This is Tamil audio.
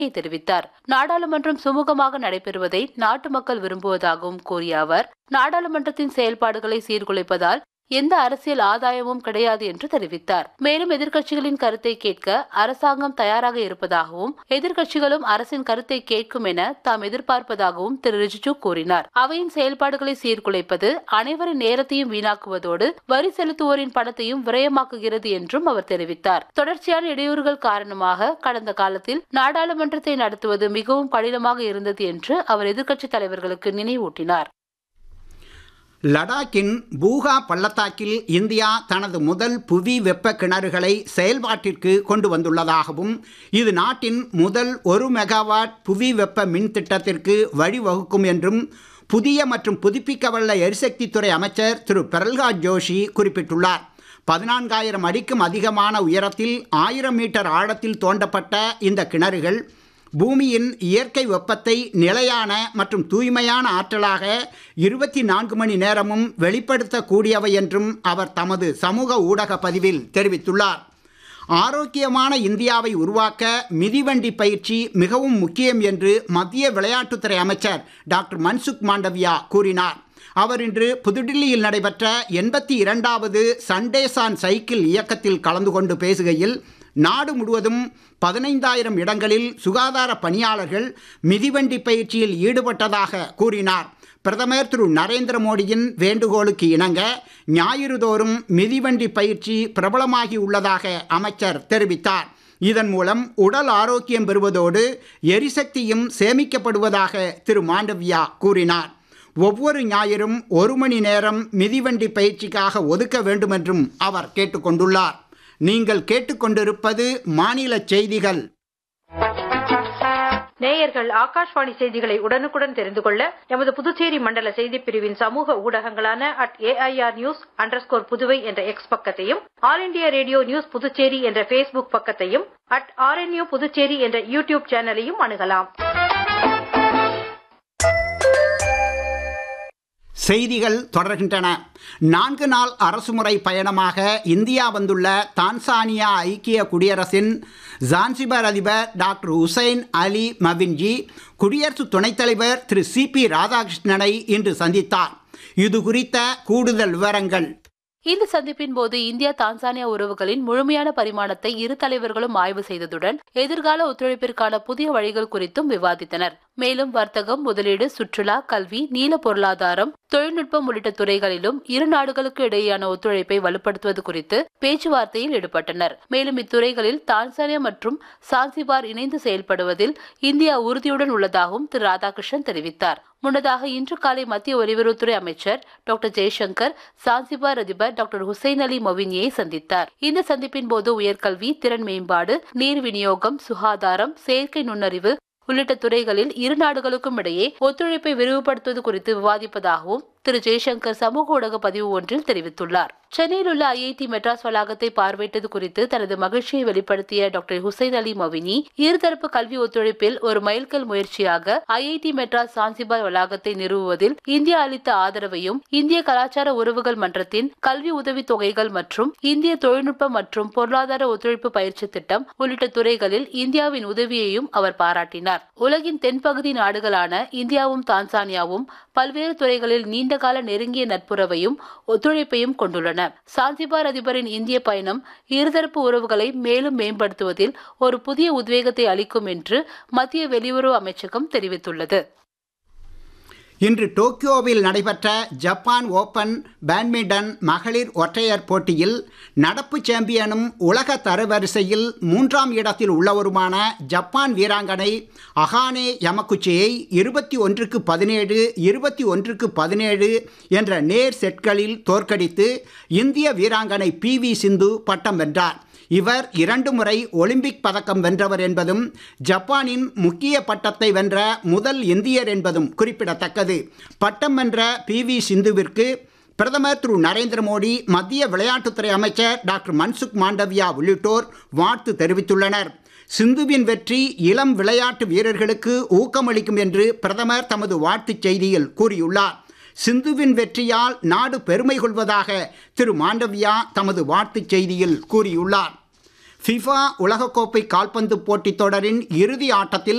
தெரிவித்தார் நாடாளுமன்றம் சுமூகமாக நடைபெறுவதை நாட்டு மக்கள் விரும்புவதாகவும் கூறிய அவர் நாடாளுமன்றத்தின் செயல்பாடுகளை சீர்குலைப்பதால் எந்த அரசியல் ஆதாயமும் கிடையாது என்று தெரிவித்தார் மேலும் எதிர்க்கட்சிகளின் கருத்தை கேட்க அரசாங்கம் தயாராக இருப்பதாகவும் எதிர்க்கட்சிகளும் அரசின் கருத்தை கேட்கும் என தாம் எதிர்பார்ப்பதாகவும் திரு ரிஜிஜு கூறினார் அவையின் செயல்பாடுகளை சீர்குலைப்பது அனைவரின் நேரத்தையும் வீணாக்குவதோடு வரி செலுத்துவோரின் பணத்தையும் விரயமாக்குகிறது என்றும் அவர் தெரிவித்தார் தொடர்ச்சியான இடையூறுகள் காரணமாக கடந்த காலத்தில் நாடாளுமன்றத்தை நடத்துவது மிகவும் கடினமாக இருந்தது என்று அவர் எதிர்க்கட்சித் தலைவர்களுக்கு நினைவூட்டினார் லடாக்கின் பூகா பள்ளத்தாக்கில் இந்தியா தனது முதல் புவி வெப்ப கிணறுகளை செயல்பாட்டிற்கு கொண்டு வந்துள்ளதாகவும் இது நாட்டின் முதல் ஒரு மெகாவாட் புவி வெப்ப மின் திட்டத்திற்கு வழிவகுக்கும் என்றும் புதிய மற்றும் புதுப்பிக்கவல்ல எரிசக்தித்துறை அமைச்சர் திரு பிரல்ஹாத் ஜோஷி குறிப்பிட்டுள்ளார் பதினான்காயிரம் அடிக்கும் அதிகமான உயரத்தில் ஆயிரம் மீட்டர் ஆழத்தில் தோண்டப்பட்ட இந்த கிணறுகள் பூமியின் இயற்கை வெப்பத்தை நிலையான மற்றும் தூய்மையான ஆற்றலாக இருபத்தி நான்கு மணி நேரமும் வெளிப்படுத்தக்கூடியவை என்றும் அவர் தமது சமூக ஊடக பதிவில் தெரிவித்துள்ளார் ஆரோக்கியமான இந்தியாவை உருவாக்க மிதிவண்டி பயிற்சி மிகவும் முக்கியம் என்று மத்திய விளையாட்டுத்துறை அமைச்சர் டாக்டர் மன்சுக் மாண்டவியா கூறினார் அவர் இன்று புதுடில்லியில் நடைபெற்ற எண்பத்தி இரண்டாவது சண்டேசான் சைக்கிள் இயக்கத்தில் கலந்து கொண்டு பேசுகையில் நாடு முழுவதும் பதினைந்தாயிரம் இடங்களில் சுகாதார பணியாளர்கள் மிதிவண்டி பயிற்சியில் ஈடுபட்டதாக கூறினார் பிரதமர் திரு நரேந்திர மோடியின் வேண்டுகோளுக்கு இணங்க ஞாயிறுதோறும் மிதிவண்டி பயிற்சி பிரபலமாகி உள்ளதாக அமைச்சர் தெரிவித்தார் இதன் மூலம் உடல் ஆரோக்கியம் பெறுவதோடு எரிசக்தியும் சேமிக்கப்படுவதாக திரு மாண்டவியா கூறினார் ஒவ்வொரு ஞாயிறும் ஒரு மணி நேரம் மிதிவண்டி பயிற்சிக்காக ஒதுக்க வேண்டுமென்றும் அவர் கேட்டுக்கொண்டுள்ளார் நீங்கள் கேட்டுக்கொண்டிருப்பது மாநில செய்திகள் நேயர்கள் ஆகாஷ்வாணி செய்திகளை உடனுக்குடன் தெரிந்து கொள்ள எமது புதுச்சேரி மண்டல செய்திப் பிரிவின் சமூக ஊடகங்களான at AIR news underscore Puduvai என்ற எக்ஸ் பக்கத்தையும் all India radio news Puducherry என்ற ஃபேஸ்புக் பக்கத்தையும் அட் ஆர்என்யூ புதுச்சேரி என்ற யூடியூப் சேனலையும் அணுகலாம் செய்திகள் தொடர்கின்றன நான்கு நாள் அரசுமுறை பயணமாக இந்தியா வந்துள்ள தான்சானியா ஐக்கிய குடியரசின் ஜான்சிபர் அதிபர் டாக்டர் ஹுசைன் அலி மவின்ஜி குடியரசு துணைத் தலைவர் திரு சி பி ராதாகிருஷ்ணனை இன்று சந்தித்தார் இது குறித்த கூடுதல் விவரங்கள் இந்த சந்திப்பின் போது இந்தியா தான்சானியா உறவுகளின் முழுமையான பரிமாணத்தை இரு தலைவர்களும் ஆய்வு செய்ததுடன் எதிர்கால ஒத்துழைப்பிற்கான புதிய வழிகள் குறித்தும் விவாதித்தனர் மேலும் வர்த்தகம் முதலீடு சுற்றுலா கல்வி நீல பொருளாதாரம் தொழில்நுட்பம் உள்ளிட்ட துறைகளிலும் இரு நாடுகளுக்கு இடையேயான ஒத்துழைப்பை வலுப்படுத்துவது குறித்து பேச்சுவார்த்தையில் ஈடுபட்டனர் மேலும் இத்துறைகளில் தான்சானியா மற்றும் சான்சிபார் இணைந்து செயல்படுவதில் இந்தியா உறுதியுடன் உள்ளதாகவும் திரு ராதாகிருஷ்ணன் தெரிவித்தார் முன்னதாக இன்று காலை மத்திய வெளியுறவுத்துறை அமைச்சர் டாக்டர் ஜெய்சங்கர் சான்சிபார் அதிபர் டாக்டர் ஹுசைன் அலி மொவினியை சந்தித்தார் இந்த சந்திப்பின் போது உயர்கல்வி திறன் மேம்பாடு நீர் விநியோகம் சுகாதாரம் செயற்கை நுண்ணறிவு உள்ளிட்ட துறைகளில் இரு நாடுகளுக்கும் இடையே ஒத்துழைப்பை விரிவுபடுத்துவது குறித்து விவாதிப்பதாகவும் திரு ஜெய்சங்கர் சமூக ஊடக பதிவு ஒன்றில் தெரிவித்துள்ளார் சென்னையில் உள்ள ஐஐடி மெட்ராஸ் வளாகத்தை பார்வையிட்டது குறித்து தனது மகிழ்ச்சியை வெளிப்படுத்திய டாக்டர் ஹுசைன் அலி மொவினி இருதரப்பு கல்வி ஒத்துழைப்பில் ஒரு மைல்கல் முயற்சியாக ஐஐடி மெட்ராஸ் சான்சிபார் வளாகத்தை நிறுவுவதில் இந்தியா அளித்த ஆதரவையும் இந்திய கலாச்சார உறவுகள் மன்றத்தின் கல்வி உதவித் தொகைகள் மற்றும் இந்திய தொழில்நுட்ப மற்றும் பொருளாதார ஒத்துழைப்பு பயிற்சி திட்டம் உள்ளிட்ட துறைகளில் இந்தியாவின் உதவியையும் அவர் பாராட்டினார் உலகின் தென்பகுதி நாடுகளான இந்தியாவும் தான்சானியாவும் பல்வேறு துறைகளில் நீண்டகால நெருங்கிய நட்புறவையும் ஒத்துழைப்பையும் கொண்டுள்ளன சான்சிபார் அதிபரின் இந்திய பயணம் இருதரப்பு உறவுகளை மேலும் மேம்படுத்துவதில் ஒரு புதிய உத்வேகத்தை அளிக்கும் என்று மத்திய வெளியுறவு அமைச்சகம் தெரிவித்துள்ளது இன்று டோக்கியோவில் நடைபெற்ற ஜப்பான் ஓபன் பேட்மிண்டன் மகளிர் ஒற்றையர் போட்டியில் நடப்பு சாம்பியனும் உலக தரவரிசையில் மூன்றாம் இடத்தில் உள்ளவருமான ஜப்பான் வீராங்கனை அகானே யமகுச்சியை இருபத்தி ஒன்றுக்கு பதினேழு இருபத்தி ஒன்றுக்கு பதினேழு என்ற நேர் செட்களில் தோற்கடித்து இந்திய வீராங்கனை பி வி சிந்து பட்டம் வென்றார் இவர் இரண்டு முறை ஒலிம்பிக் பதக்கம் வென்றவர் என்பதும் ஜப்பானின் முக்கிய பட்டத்தை வென்ற முதல் இந்தியர் என்பதும் குறிப்பிடத்தக்கது பட்டம் வென்ற பி வி சிந்துவிற்கு பிரதமர் திரு நரேந்திர மோடி மத்திய விளையாட்டுத்துறை அமைச்சர் டாக்டர் மன்சுக் மாண்டவியா உள்ளிட்டோர் வாழ்த்து தெரிவித்துள்ளனர் சிந்துவின் வெற்றி இளம் விளையாட்டு வீரர்களுக்கு ஊக்கமளிக்கும் என்று பிரதமர் தமது வாழ்த்துச் செய்தியில் கூறியுள்ளார் சிந்துவின் வெற்றியால் நாடு பெருமை கொள்வதாக திரு மாண்டவியா தமது வாழ்த்துச் செய்தியில் கூறியுள்ளார் ஃபிஃபா உலகக்கோப்பை கால்பந்து போட்டித் தொடரின் இறுதி ஆட்டத்தில்